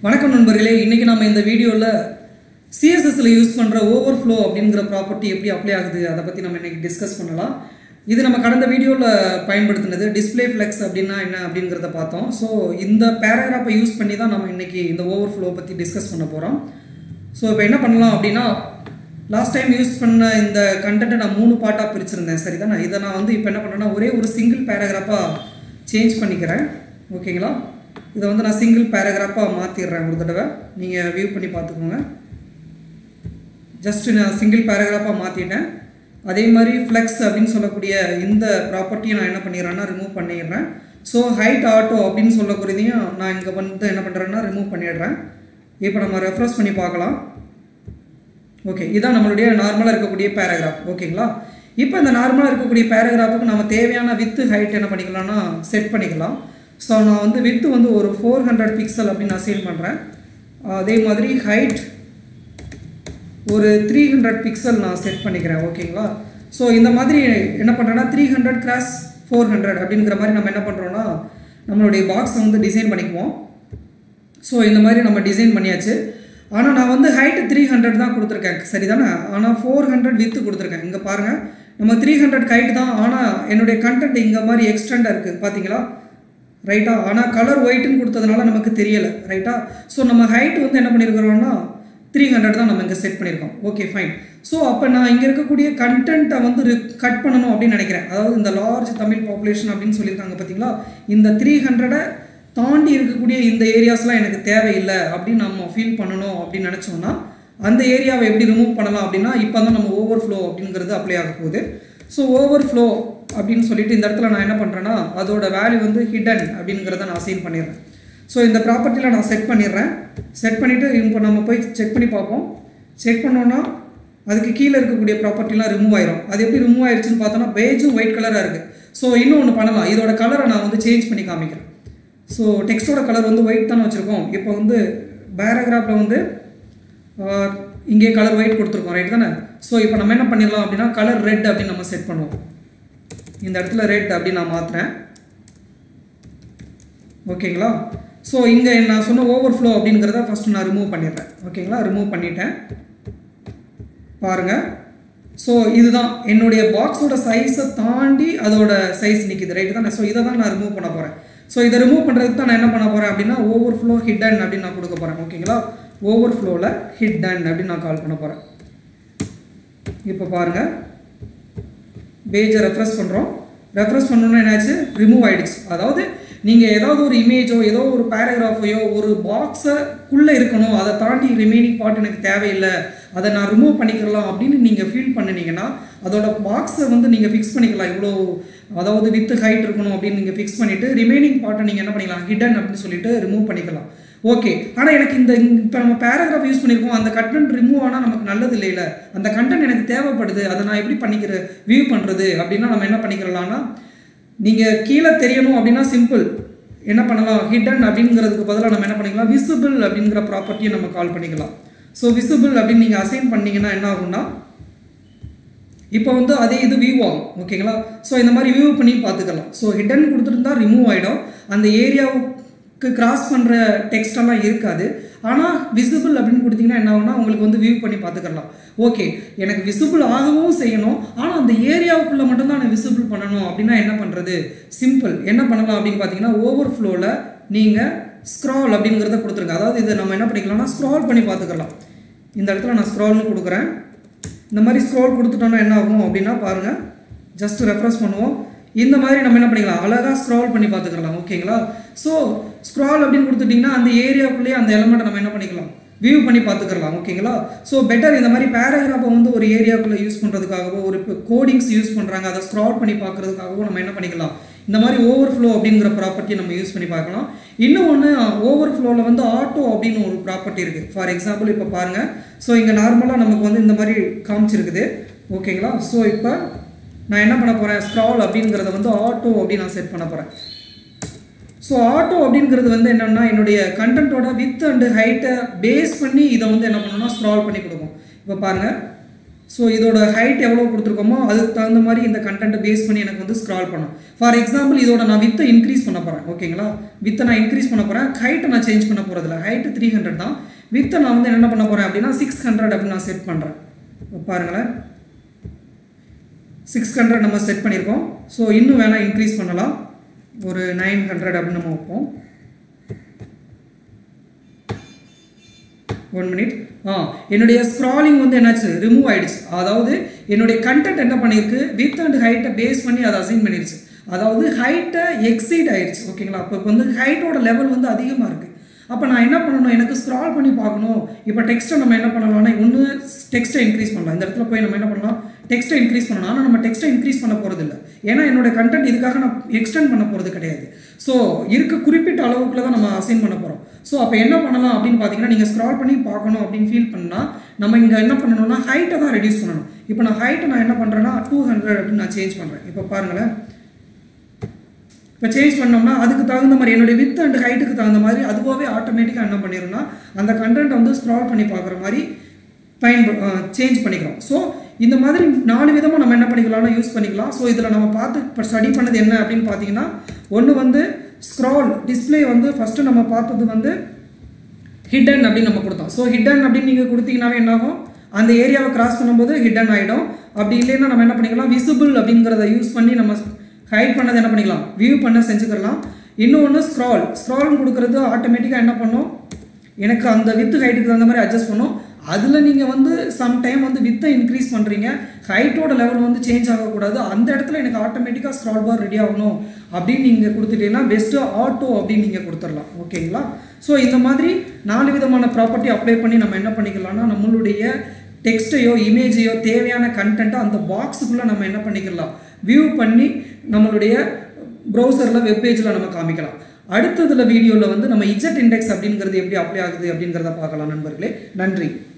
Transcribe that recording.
வணக்கம் நண்பர்களே இன்னைக்கு நம்ம இந்த வீடியோவில் சிஎஸ்எஸ்ல யூஸ் பண்ணுற ஓவர்ஃப்ளோ அப்படிங்கிற ப்ராப்பர்ட்டி எப்படி அப்ளை ஆகுது அதை பற்றி நம்ம இன்னைக்கு டிஸ்கஸ் பண்ணலாம் இது நம்ம கடந்த வீடியோவில் பயன்படுத்தினது டிஸ்ப்ளே ஃப்ளெக்ஸ் அப்படின்னா என்ன அப்படிங்கிறத பார்த்தோம் ஸோ இந்த பேராகிராஃபை யூஸ் பண்ணி தான் நம்ம இன்னைக்கு இந்த ஓவர்ஃப்ளோ பற்றி டிஸ்கஸ் பண்ண போகிறோம் ஸோ இப்போ என்ன பண்ணலாம் அப்படின்னா லாஸ்ட் டைம் யூஸ் பண்ண இந்த கண்டென்ட்டை நான் மூணு பார்ட்டாக பிரிச்சிருந்தேன் சரிதானே இதை நான் வந்து இப்போ என்ன பண்ணுறேன்னா ஒரே ஒரு சிங்கிள் பேராகிராஃபாக சேஞ்ச் பண்ணிக்கிறேன் ஓகேங்களா இதை வந்து நான் சிங்கிள் பேராகிராஃபாக மாற்றிடுறேன் ஒரு தடவை நீங்கள் வியூ பண்ணி பார்த்துக்கோங்க ஜஸ்ட் நான் சிங்கிள் பேராகிராஃபாக மாற்றிட்டேன் அதே மாதிரி ஃப்ளெக்ஸ் அப்படின்னு சொல்லக்கூடிய இந்த ப்ராப்பர்ட்டியை நான் என்ன பண்ணிடுறேன்னா ரிமூவ் பண்ணிடுறேன் ஸோ ஹைட் ஆட்டோ அப்படின்னு சொல்லக்கூடியதையும் நான் இங்கே வந்து என்ன பண்ணுறேன்னா ரிமூவ் பண்ணிடுறேன் இப்போ நம்ம ரெஃப்ரெஷ் பண்ணி பார்க்கலாம் ஓகே இதான் நம்மளுடைய நார்மலாக இருக்கக்கூடிய பேராகிராஃப் ஓகேங்களா இப்போ இந்த நார்மலாக இருக்கக்கூடிய பேராகிராஃபுக்கு நம்ம தேவையான வித்து ஹைட் என்ன பண்ணிக்கலாம்னா செட் பண்ணிக்கலாம் ஸோ நான் வந்து வித்து வந்து ஒரு ஃபோர் ஹண்ட்ரட் பிக்சல் அப்படின்னு நான் சீல் பண்ணுறேன் அதே மாதிரி ஹைட் ஒரு த்ரீ ஹண்ட்ரட் பிக்சல் நான் செட் பண்ணிக்கிறேன் ஓகேங்களா ஸோ இந்த மாதிரி என்ன பண்ணுறேன்னா three hundred cross four hundred அப்படிங்கிற மாதிரி நம்ம என்ன பண்ணுறோன்னா நம்மளுடைய பாக்ஸை வந்து டிசைன் பண்ணிக்குவோம் ஸோ இந்த மாதிரி நம்ம டிசைன் பண்ணியாச்சு ஆனால் நான் வந்து ஹைட்டு த்ரீ ஹண்ட்ரட் தான் கொடுத்துருக்கேன் சரிதானே ஆனால் ஃபோர் ஹண்ட்ரட் வித்து கொடுத்துருக்கேன் இங்கே பாருங்கள் நம்ம த்ரீ ஹண்ட்ரட் ஹைட் தான் ஆனால் என்னுடைய கண்டென்ட் இங்கே மாதிரி எக்ஸ்டெண்டாக இருக்குது பார்த்தீங்களா ரைட்டா ஆனால் கலர் ஒயிட்டுன்னு கொடுத்ததுனால நமக்கு தெரியலை ரைட்டா ஸோ நம்ம ஹைட் வந்து என்ன பண்ணியிருக்கிறோம்னா த்ரீ ஹண்ட்ரட் தான் நம்ம இங்கே செட் பண்ணியிருக்கோம் ஓகே ஃபைன் ஸோ அப்போ நான் இங்கே இருக்கக்கூடிய கண்டென்ட்டை வந்து கட் பண்ணணும் அப்படின்னு நினைக்கிறேன் அதாவது இந்த லார்ஜ் தமிழ் பாப்புலேஷன் அப்படின்னு சொல்லியிருக்காங்க பார்த்தீங்களா இந்த த்ரீ ஹண்ட்ரடை தாண்டி இருக்கக்கூடிய இந்த ஏரியாஸ்லாம் எனக்கு தேவையில்லை அப்படின்னு நம்ம ஃபீல் பண்ணணும் அப்படின்னு நினச்சோம்னா அந்த ஏரியாவை எப்படி ரிமூவ் பண்ணலாம் அப்படின்னா இப்போ தான் நம்ம ஓவர் ஃப்ளோ அப்படிங்கிறது அப்ளை ஆக போகுது ஸோ ஓவர் ஃப்ளோ அப்படின்னு சொல்லிட்டு இந்த இடத்துல நான் என்ன பண்ணுறேன்னா அதோட வேல்யூ வந்து ஹிடன் அப்படிங்கிறத நான் அசைன் பண்ணிடுறேன் ஸோ இந்த ப்ராப்பர்ட்டியில் நான் செட் பண்ணிடுறேன் செட் பண்ணிவிட்டு இப்போ நம்ம போய் செக் பண்ணி பார்ப்போம் செக் பண்ணோன்னா அதுக்கு கீழே இருக்கக்கூடிய ப்ராப்பர்ட்டிலாம் ரிமூவ் ஆயிரும் அது எப்படி ரிமூவ் ஆயிடுச்சுன்னு பார்த்தோன்னா பேஜும் ஒயிட் கலராக இருக்குது ஸோ இன்னும் ஒன்று பண்ணலாம் இதோட கலரை நான் வந்து சேஞ்ச் பண்ணி காமிக்கிறேன் ஸோ டெக்ஸ்டோட கலர் வந்து ஒயிட் தானே வச்சுருக்கோம் இப்போ வந்து பேராகிராஃபில் வந்து இங்கே கலர் ஒயிட் கொடுத்துருக்கோம் ரைட் தானே ஸோ இப்போ நம்ம என்ன பண்ணிடலாம் அப்படின்னா கலர் ரெட் அப்படின்னு நம்ம செட் பண்ணுவோம் இந்த இடத்துல ரெட் அப்படின்னு நான் மாற்றுறேன் ஓகேங்களா ஸோ இங்கே நான் சொன்ன ஓவர் ஃப்ளோ அப்படிங்கிறத ஃபஸ்ட்டு நான் ரிமூவ் பண்ணிடுறேன் ஓகேங்களா ரிமூவ் பண்ணிட்டேன் பாருங்கள் ஸோ இதுதான் என்னுடைய பாக்ஸோட சைஸை தாண்டி அதோட சைஸ் நிற்கிது ரைட்டு தானே ஸோ இதை தான் நான் ரிமூவ் பண்ண போகிறேன் ஸோ இதை ரிமூவ் பண்ணுறதுக்கு தான் நான் என்ன பண்ண போகிறேன் அப்படின்னா ஓவர் ஃப்ளோ ஹிடன் அப்படின்னு நான் கொடுக்க போகிறேன் ஓகேங்களா ஓவர் ஃப்ளோவில் ஹிடன் அப்படின்னு நான் கால் பண்ண போகிறேன் இப்போ பாருங்கள் பேஜை ரெஃப்ரெஷ் பண்ணுறோம் ரெஃப்ரெஷ் பண்ணோன்னா என்னாச்சு ரிமூவ் ஆகிடுச்சு அதாவது நீங்கள் ஏதாவது ஒரு இமேஜோ ஏதோ ஒரு பேராகிராஃபையோ ஒரு பாக்ஸுக்குள்ளே இருக்கணும் அதை தாண்டி ரிமைனிங் பார்ட் எனக்கு தேவையில்லை அதை நான் ரிமூவ் பண்ணிக்கலாம் அப்படின்னு நீங்கள் ஃபீல் பண்ணினீங்கன்னா அதோட பாக்ஸை வந்து நீங்கள் ஃபிக்ஸ் பண்ணிக்கலாம் இவ்வளோ அதாவது வித் ஹைட் இருக்கணும் அப்படின்னு நீங்கள் ஃபிக்ஸ் பண்ணிவிட்டு ரிமைனிங் பார்ட்டை நீங்கள் என்ன பண்ணிக்கலாம் ஹிடன் அப்படின்னு சொல்லிட்டு ரிமூவ் பண்ணிக்கலாம் ஓகே ஆனால் எனக்கு இந்த இப்போ நம்ம பேராகிராஃப் யூஸ் பண்ணியிருக்கோம் அந்த கண்டென்ட் ரிமூவ் ஆனால் நமக்கு நல்லது இல்லைல்ல அந்த கண்டென்ட் எனக்கு தேவைப்படுது அதை நான் எப்படி பண்ணிக்கிற வியூ பண்ணுறது அப்படின்னா நம்ம என்ன பண்ணிக்கிறலாம்னா நீங்கள் கீழே தெரியணும் அப்படின்னா சிம்பிள் என்ன பண்ணலாம் ஹிடன் அப்படிங்கிறதுக்கு பதிலாக நம்ம என்ன பண்ணிக்கலாம் விசிபிள் அப்படிங்கிற ப்ராப்பர்ட்டியை நம்ம கால் பண்ணிக்கலாம் ஸோ விசிபிள் அப்படின்னு நீங்கள் அசைன் பண்ணீங்கன்னா என்ன ஆகும்னா இப்போ வந்து அதே இது வியூ ஆகும் ஓகேங்களா ஸோ இந்த மாதிரி வியூ பண்ணி பார்த்துக்கலாம் ஸோ ஹிடன் கொடுத்துருந்தா ரிமூவ் ஆகிடும் அந்த ஏரியாவுக்கு கிராஸ் பண்ணுற டெக்ஸ்டெல்லாம் இருக்காது ஆனால் விசிபிள் அப்படின்னு கொடுத்தீங்கன்னா என்ன ஆகும்னா உங்களுக்கு வந்து வியூ பண்ணி பார்த்துக்கலாம் ஓகே எனக்கு விசிபிள் ஆகவும் செய்யணும் ஆனால் அந்த ஏரியாவுக்குள்ளே மட்டும்தான் நான் விசிபிள் பண்ணணும் அப்படின்னா என்ன பண்ணுறது சிம்பிள் என்ன பண்ணலாம் அப்படின்னு பார்த்தீங்கன்னா ஓவர் ஃப்ளோவில் நீங்கள் ஸ்க்ரால் அப்படிங்கிறத கொடுத்துருங்க அதாவது இதை நம்ம என்ன பண்ணிக்கலாம்னா ஸ்க்ரால் பண்ணி பார்த்துக்கலாம் இந்த இடத்துல நான் ஸ்க்ரால்னு கொடுக்குறேன் இந்த மாதிரி ஸ்க்ரோல் கொடுத்துட்டோம்னா என்ன ஆகும் அப்படின்னா பாருங்கள் ஜஸ்ட் ரெஃப்ரெஷ் பண்ணுவோம் இந்த மாதிரி நம்ம என்ன பண்ணிக்கலாம் அழகாக ஸ்க்ரால் பண்ணி பார்த்துக்கலாம் ஓகேங்களா ஸோ ஸ்க்ரால் அப்படின்னு கொடுத்துட்டிங்கன்னா அந்த ஏரியாவுக்குள்ளேயே அந்த எலமெண்ட்டை நம்ம என்ன பண்ணிக்கலாம் வியூ பண்ணி பார்த்துக்கலாம் ஓகேங்களா ஸோ பெட்டர் இந்த மாதிரி பேராகிராஃபை வந்து ஒரு ஏரியாவுக்குள்ளே யூஸ் பண்ணுறதுக்காகவோ ஒரு இப்போ கோடிங்ஸ் யூஸ் பண்ணுறாங்க அதை ஸ்க்ரால் பண்ணி பார்க்குறதுக்காகவோ நம்ம என்ன பண்ணிக்கலாம் இந்த மாதிரி ஓவர் ஃப்ளோ அப்படிங்கிற ப்ராப்பர்ட்டியை நம்ம யூஸ் பண்ணி பார்க்கலாம் இன்னும் ஒன்று ஓவர் ஃப்ளோவில் வந்து ஆட்டோ அப்படின்னு ஒரு ப்ராப்பர்ட்டி இருக்குது ஃபார் எக்ஸாம்பிள் இப்போ பாருங்கள் ஸோ இங்கே நார்மலாக நமக்கு வந்து இந்த மாதிரி காமிச்சிருக்குது ஓகேங்களா ஸோ இப்போ நான் என்ன பண்ண போகிறேன் ஸ்க்ரால் அப்படிங்கிறத வந்து ஆட்டோ அப்படின்னு நான் செட் பண்ண போகிறேன் ஸோ ஆட்டோ அப்படிங்கிறது வந்து என்னென்னா என்னுடைய கண்டென்ட்டோட வித் அண்டு ஹைட்டை பேஸ் பண்ணி இதை வந்து என்ன பண்ணணும்னா ஸ்க்ரால் பண்ணி கொடுக்கும் இப்போ பாருங்கள் ஸோ இதோட ஹைட் எவ்வளோ கொடுத்துருக்கோமோ அதுக்கு தகுந்த மாதிரி இந்த கண்டென்ட்டை பேஸ் பண்ணி எனக்கு வந்து ஸ்க்ரால் பண்ணும் ஃபார் எக்ஸாம்பிள் இதோட நான் வித்தை இன்க்ரீஸ் பண்ண போகிறேன் ஓகேங்களா வித்தை நான் இன்க்ரீஸ் பண்ண போகிறேன் ஹைட்டை நான் சேஞ்ச் பண்ண போகிறதில்ல ஹைட்டு த்ரீ ஹண்ட்ரட் தான் வித்தை நான் வந்து என்ன பண்ண போகிறேன் அப்படின்னா சிக்ஸ் ஹண்ட்ரட் அப்படின்னு நான் செட் பண்ணுறேன் பாருங்களேன் சிக்ஸ் ஹண்ட்ரட் நம்ம செட் பண்ணியிருக்கோம் ஸோ இன்னும் வேணால் இன்க்ரீஸ் பண்ணலாம் ஒரு நைன் ஹண்ட்ரட் அப்படின்னு நம்ம வைப்போம் ஒன் மினிட் ஆ என்னுடைய ஸ்க்ராலிங் வந்து என்னாச்சு ரிமூவ் ஆயிடுச்சு அதாவது என்னுடைய கண்டென்ட் என்ன பண்ணியிருக்கு வித் அண்ட் ஹைட்டை பேஸ் பண்ணி அதை அசைன் பண்ணிடுச்சு அதாவது ஹைட்டை எக்ஸீட் ஆயிடுச்சு ஓகேங்களா அப்போ இப்போ வந்து ஹைட்டோட லெவல் வந்து அதிகமாக இருக்குது அப்போ நான் என்ன பண்ணணும் எனக்கு ஸ்க்ரால் பண்ணி பார்க்கணும் இப்போ டெக்ஸ்ட்டை நம்ம என்ன பண்ணலாம்னா ஒன்று டெக்ஸ்ட்டை இன்க்ரீஸ் பண்ணலாம் இந்த இடத்துல போய் நம்ம என்ன பண்ணலாம் டெக்ஸ்ட்டை இன்க்ரீஸ் பண்ணலாம் ஆனால் நம்ம டெக்ஸ்ட்டை இன்க்ரீஸ் பண்ண போகிறது இல்லை ஏன்னா என்னோட கண்டென்ட் இதுக்காக நான் எக்ஸ்டெண்ட் பண்ண போகிறது கிடையாது ஸோ இருக்க குறிப்பிட்ட அளவுக்குள்ள தான் நம்ம அசைன் பண்ண போகிறோம் ஸோ அப்போ என்ன பண்ணலாம் அப்படின்னு பார்த்தீங்கன்னா நீங்கள் ஸ்க்ரால் பண்ணி பார்க்கணும் அப்படின்னு ஃபீல் பண்ணால் நம்ம இங்கே என்ன பண்ணணும்னா ஹைட்டை தான் ரெடியூஸ் பண்ணணும் இப்போ நான் ஹைட்டை நான் என்ன பண்ணுறேன்னா டூ ஹண்ட்ரட் அப்படின்னு நான் சேஞ்ச் பண்ணுறேன் இப்போ பாருங்களேன் இப்போ சேஞ்ச் பண்ணோம்னா அதுக்கு தகுந்த மாதிரி என்னுடைய வித் அண்ட் ஹைட்டுக்கு தகுந்த மாதிரி அதுவாகவே ஆட்டோமேட்டிக்காக என்ன பண்ணிடும்னா அந்த கண்டென்ட்டை வந்து ஸ்க்ரால் பண்ணி பார்க்குற மாதிரி பயன்ப சேஞ்ச் பண்ணிக்கிறோம் ஸோ இந்த மாதிரி நாலு விதமாக நம்ம என்ன பண்ணிக்கலாம்னா யூஸ் பண்ணிக்கலாம் ஸோ இதில் நம்ம பார்த்து இப்போ ஸ்டடி பண்ணது என்ன அப்படின்னு பார்த்தீங்கன்னா ஒன்று வந்து ஸ்க்ரால் டிஸ்பிளே வந்து ஃபஸ்ட்டு நம்ம பார்த்தது வந்து ஹிடன் அப்படின்னு நம்ம கொடுத்தோம் ஸோ ஹிடன் அப்படின்னு நீங்கள் கொடுத்தீங்கன்னாவே என்னாகும் அந்த ஏரியாவை கிராஸ் பண்ணும்போது ஹிடன் ஆகிடும் அப்படி இல்லைன்னா நம்ம என்ன பண்ணிக்கலாம் விசிபிள் அப்படிங்கிறத யூஸ் பண்ணி நம்ம ஹைட் பண்ணதை என்ன பண்ணிக்கலாம் வியூ பண்ண செஞ்சுக்கலாம் இன்னொன்று ஸ்க்ரால் ஸ்க்ரால்னு கொடுக்குறது ஆட்டோமேட்டிக்காக என்ன பண்ணும் எனக்கு அந்த வித்து ஹைட்டுக்கு தகுந்த மாதிரி அட்ஜஸ்ட் பண்ணும் அதில் நீங்கள் வந்து சம் டைம் வந்து வித்தை இன்க்ரீஸ் பண்ணுறீங்க ஹைட்டோட லெவல் வந்து சேஞ்ச் ஆகக்கூடாது அந்த இடத்துல எனக்கு ஆட்டோமேட்டிக்காக ஸ்க்ரால் பார் ரெடி ஆகணும் அப்படின்னு நீங்கள் கொடுத்துட்டீங்கன்னா பெஸ்ட்டு ஆட்டோ அப்படின்னு நீங்கள் கொடுத்துடலாம் ஓகேங்களா ஸோ இந்த மாதிரி நாலு விதமான ப்ராப்பர்ட்டி அப்ளை பண்ணி நம்ம என்ன பண்ணிக்கலாம்னா நம்மளுடைய டெக்ஸ்ட்டையோ இமேஜையோ தேவையான கண்டென்ட்டை அந்த பாக்ஸுக்குள்ளே நம்ம என்ன பண்ணிக்கலாம் வியூ பண்ணி நம்மளுடைய ப்ரௌசரில் வெப்பேஜில் நம்ம காமிக்கலாம் அடுத்ததுல வீடியோவில் வந்து நம்ம இஜெட் இண்டெக்ஸ் அப்படிங்கிறது எப்படி அப்ளை ஆகுது அப்படிங்கிறத பார்க்கலாம் நண்பர்களே நன்றி